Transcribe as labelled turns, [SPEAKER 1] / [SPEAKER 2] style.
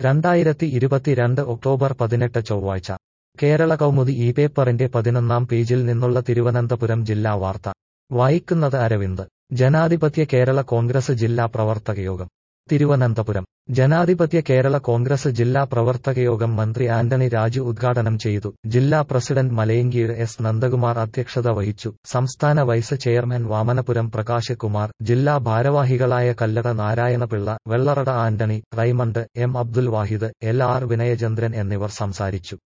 [SPEAKER 1] രണ്ടായിരത്തി ഇരുപത്തിരണ്ട് ഒക്ടോബർ പതിനെട്ട് ചൊവ്വാഴ്ച കേരള കൗമുദി ഈ പേപ്പറിന്റെ പതിനൊന്നാം പേജിൽ നിന്നുള്ള തിരുവനന്തപുരം ജില്ലാ വാർത്ത വായിക്കുന്നത് അരവിന്ദ് ജനാധിപത്യ കേരള കോൺഗ്രസ് ജില്ലാ പ്രവർത്തകയോഗം തിരുവനന്തപുരം ജനാധിപത്യ കേരള കോൺഗ്രസ് ജില്ലാ പ്രവർത്തകയോഗം മന്ത്രി ആന്റണി രാജു ഉദ്ഘാടനം ചെയ്തു ജില്ലാ പ്രസിഡന്റ് മലയങ്കീഴ് എസ് നന്ദകുമാർ അധ്യക്ഷത വഹിച്ചു സംസ്ഥാന വൈസ് ചെയർമാൻ വാമനപുരം പ്രകാശ് കുമാർ ജില്ലാ ഭാരവാഹികളായ Kallada Narayanapillai Vellarada Antony Raymond M Abdul Wahid L R Vinayachandran എന്നിവർ സംസാരിച്ചു